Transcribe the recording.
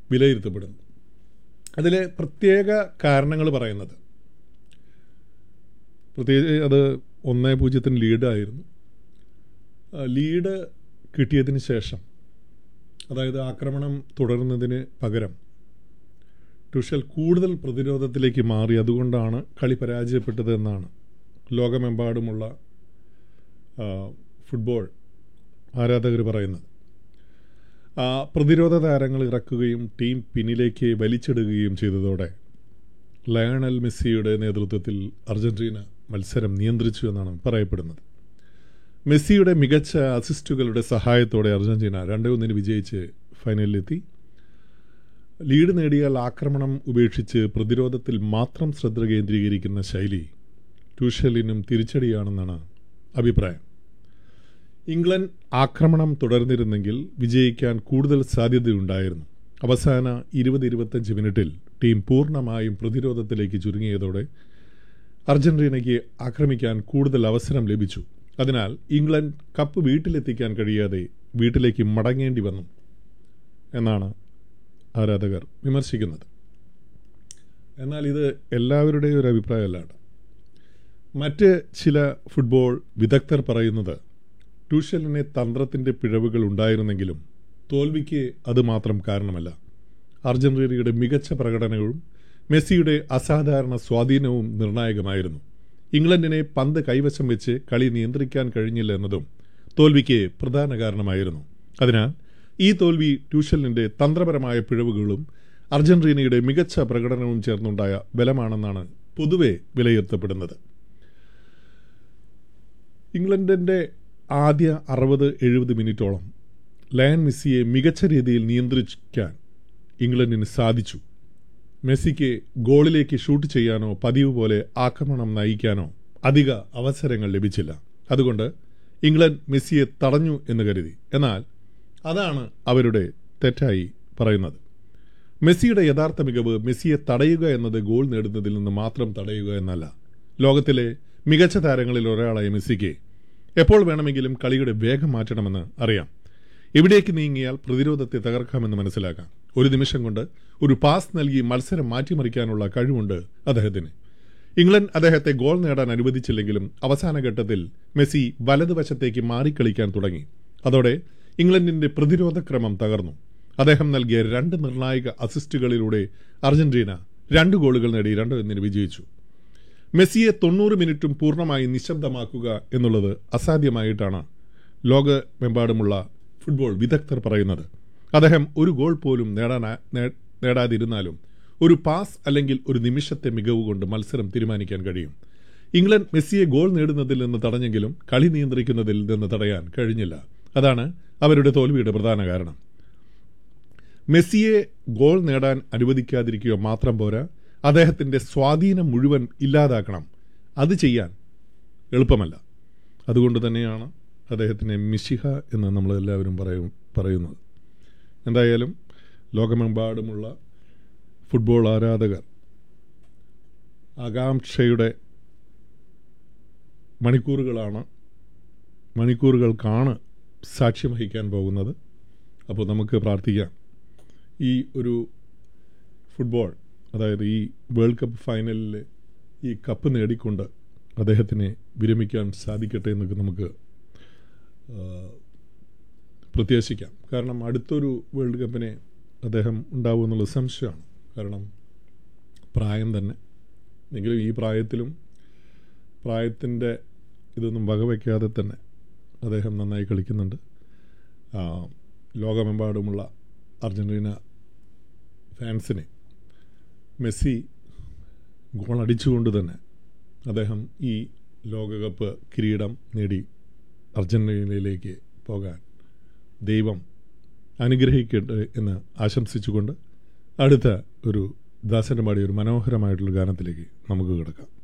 വിലയിരുത്തപ്പെടുന്നത് അതിലെ പ്രത്യേക കാരണങ്ങൾ പറയുന്നത് പ്രത്യേകിച്ച് അത് ഒന്നേ പൂജ്യത്തിന് ലീഡായിരുന്നു ആ, ലീഡ് കിട്ടിയതിന് ശേഷം അതായത് ആക്രമണം തുടരുന്നതിന് പകരം ടുഷൽ കൂടുതൽ പ്രതിരോധത്തിലേക്ക് മാറി അതുകൊണ്ടാണ് കളി പരാജയപ്പെട്ടത് എന്നാണ് ലോകമെമ്പാടുമുള്ള ആ, ഫുട്ബോൾ ആരാധകർ പറയുന്നത് ആ, പ്രതിരോധ താരങ്ങൾ ഇറക്കുകയും ടീം പിന്നിലേക്ക് വലിച്ചിടുകയും ചെയ്തതോടെ ലയണൽ മെസ്സിയുടെ നേതൃത്വത്തിൽ അർജന്റീന മത്സരം നിയന്ത്രിച്ചു എന്നാണ് പറയപ്പെടുന്നത് മെസ്സിയുടെ മികച്ച അസിസ്റ്റുകളുടെ സഹായത്തോടെ അർജന്റീന രണ്ടേ ഒന്നിന് വിജയിച്ച് ഫൈനലിലെത്തി ലീഡ് നേടിയാൽ ആക്രമണം ഉപേക്ഷിച്ച് പ്രതിരോധത്തിൽ മാത്രം ശ്രദ്ധ കേന്ദ്രീകരിക്കുന്ന ശൈലി ട്യൂഷലിനും തിരിച്ചടിയാണെന്നാണ് അഭിപ്രായം ഇംഗ്ലണ്ട് ആക്രമണം തുടർന്നിരുന്നെങ്കിൽ വിജയിക്കാൻ കൂടുതൽ സാധ്യതയുണ്ടായിരുന്നു അവസാന ഇരുപത് ഇരുപത്തഞ്ച് മിനിറ്റിൽ ടീം പൂർണ്ണമായും പ്രതിരോധത്തിലേക്ക് ചുരുങ്ങിയതോടെ അർജന്റീനയ്ക്ക് ആക്രമിക്കാൻ കൂടുതൽ അവസരം ലഭിച്ചു അതിനാൽ ഇംഗ്ലണ്ട് കപ്പ് വീട്ടിലെത്തിക്കാൻ കഴിയാതെ വീട്ടിലേക്ക് മടങ്ങേണ്ടി വന്നു എന്നാണ് ആരാധകർ വിമർശിക്കുന്നത് എന്നാൽ ഇത് എല്ലാവരുടെയും ഒരു അഭിപ്രായമല്ലാണ് മറ്റ് ചില ഫുട്ബോൾ വിദഗ്ധർ പറയുന്നത് ട്യൂഷലിനെ തന്ത്രത്തിൻ്റെ പിഴവുകൾ ഉണ്ടായിരുന്നെങ്കിലും തോൽവിക്ക് അത് മാത്രം കാരണമല്ല അർജന്റീനയുടെ മികച്ച പ്രകടനവും മെസ്സിയുടെ അസാധാരണ സ്വാധീനവും നിർണായകമായിരുന്നു ഇംഗ്ലണ്ടിനെ പന്ത് കൈവശം വെച്ച് കളി നിയന്ത്രിക്കാൻ കഴിഞ്ഞില്ല എന്നതും തോൽവിക്ക് പ്രധാന കാരണമായിരുന്നു അതിനാൽ ഈ തോൽവി ട്യൂഷലിന്റെ തന്ത്രപരമായ പിഴവുകളും അർജന്റീനയുടെ മികച്ച പ്രകടനവും ചേർന്നുണ്ടായ ബലമാണെന്നാണ് പൊതുവെ വിലയിരുത്തപ്പെടുന്നത് ഇംഗ്ലണ്ടിന്റെ ആദ്യ അറുപത് എഴുപത് മിനിറ്റോളം ലയൺ മെസ്സിയെ മികച്ച രീതിയിൽ നിയന്ത്രിക്കാൻ ഇംഗ്ലണ്ടിന് സാധിച്ചു മെസ്സിക്ക് ഗോളിലേക്ക് ഷൂട്ട് ചെയ്യാനോ പതിവ് പോലെ ആക്രമണം നയിക്കാനോ അധിക അവസരങ്ങൾ ലഭിച്ചില്ല അതുകൊണ്ട് ഇംഗ്ലണ്ട് മെസ്സിയെ തടഞ്ഞു എന്ന് കരുതി എന്നാൽ അതാണ് അവരുടെ തെറ്റായി പറയുന്നത് മെസ്സിയുടെ യഥാർത്ഥ മികവ് മെസ്സിയെ തടയുക എന്നത് ഗോൾ നേടുന്നതിൽ നിന്ന് മാത്രം തടയുക എന്നല്ല ലോകത്തിലെ മികച്ച താരങ്ങളിൽ ഒരാളായ മെസ്സിക്ക് എപ്പോൾ വേണമെങ്കിലും കളിയുടെ വേഗം മാറ്റണമെന്ന് അറിയാം എവിടേക്ക് നീങ്ങിയാൽ പ്രതിരോധത്തെ തകർക്കാമെന്ന് മനസ്സിലാക്കാം ഒരു നിമിഷം കൊണ്ട് ഒരു പാസ് നൽകി മത്സരം മാറ്റിമറിക്കാനുള്ള കഴിവുണ്ട് അദ്ദേഹത്തിന് ഇംഗ്ലണ്ട് അദ്ദേഹത്തെ ഗോൾ നേടാൻ അനുവദിച്ചില്ലെങ്കിലും അവസാന ഘട്ടത്തിൽ മെസ്സി വലതുവശത്തേക്ക് മാറിക്കളിക്കാൻ തുടങ്ങി അതോടെ ഇംഗ്ലണ്ടിന്റെ പ്രതിരോധ ക്രമം തകർന്നു അദ്ദേഹം നൽകിയ രണ്ട് നിർണായക അസിസ്റ്റുകളിലൂടെ അർജന്റീന രണ്ട് ഗോളുകൾ നേടി രണ്ട് ഒന്നിന് വിജയിച്ചു മെസ്സിയെ തൊണ്ണൂറ് മിനിറ്റും പൂർണ്ണമായി നിശബ്ദമാക്കുക എന്നുള്ളത് അസാധ്യമായിട്ടാണ് ലോകമെമ്പാടുമുള്ള ഫുട്ബോൾ വിദഗ്ധർ പറയുന്നത് അദ്ദേഹം ഒരു ഗോൾ പോലും നേടാൻ നേ- നേടാതിരുന്നാലും ഒരു പാസ് അല്ലെങ്കിൽ ഒരു നിമിഷത്തെ മികവ് കൊണ്ട് മത്സരം തീരുമാനിക്കാൻ കഴിയും ഇംഗ്ലണ്ട് മെസ്സിയെ ഗോൾ നേടുന്നതിൽ നിന്ന് തടഞ്ഞെങ്കിലും കളി നിയന്ത്രിക്കുന്നതിൽ നിന്ന് തടയാൻ കഴിഞ്ഞില്ല അതാണ് അവരുടെ തോൽവിയുടെ പ്രധാന കാരണം മെസ്സിയെ ഗോൾ നേടാൻ അനുവദിക്കാതിരിക്കുക മാത്രം പോരാ അദ്ദേഹത്തിന്റെ സ്വാധീനം മുഴുവൻ ഇല്ലാതാക്കണം അത് ചെയ്യാൻ എളുപ്പമല്ല അതുകൊണ്ട് തന്നെയാണ് അദ്ദേഹത്തിനെ മിശിഹ എന്ന് നമ്മൾ എല്ലാവരും പറയും പറയുന്നത് എന്തായാലും ലോകമെമ്പാടുമുള്ള ഫുട്ബോൾ ആരാധകർ ആകാംക്ഷയുടെ മണിക്കൂറുകളാണ് മണിക്കൂറുകൾക്കാണ് സാക്ഷ്യം വഹിക്കാൻ പോകുന്നത് അപ്പോൾ നമുക്ക് പ്രാർത്ഥിക്കാം ഈ ഒരു ഫുട്ബോൾ അതായത് ഈ വേൾഡ് കപ്പ് ഫൈനലിൽ ഈ കപ്പ് നേടിക്കൊണ്ട് അദ്ദേഹത്തിന് വിരമിക്കാൻ സാധിക്കട്ടെ എന്നൊക്കെ നമുക്ക് ആ, പ്രത്യാശിക്കാം കാരണം അടുത്തൊരു വേൾഡ് കപ്പിനെ അദ്ദേഹം ഉണ്ടാവും എന്നുള്ള സംശയമാണ് കാരണം പ്രായം തന്നെ എങ്കിലും ഈ പ്രായത്തിലും പ്രായത്തിൻ്റെ ഇതൊന്നും വകവയ്ക്കാതെ തന്നെ അദ്ദേഹം നന്നായി കളിക്കുന്നുണ്ട് ആ, ലോകമെമ്പാടുമുള്ള അർജൻറ്റീന ഫാൻസിനെ മെസ്സി ഗോൾ അടിച്ചുകൊണ്ട് തന്നെ അദ്ദേഹം ഈ ലോകകപ്പ് കിരീടം നേടി അർജന്റീനയിലേക്ക് പോകാൻ ദൈവം അനുഗ്രഹിക്കട്ടെ എന്ന് ആശംസിച്ചുകൊണ്ട് അടുത്ത ഒരു ദാസൻ്റെ പാടിയ ഒരു മനോഹരമായിട്ടുള്ള ഗാനത്തിലേക്ക് നമുക്ക് കിടക്കാം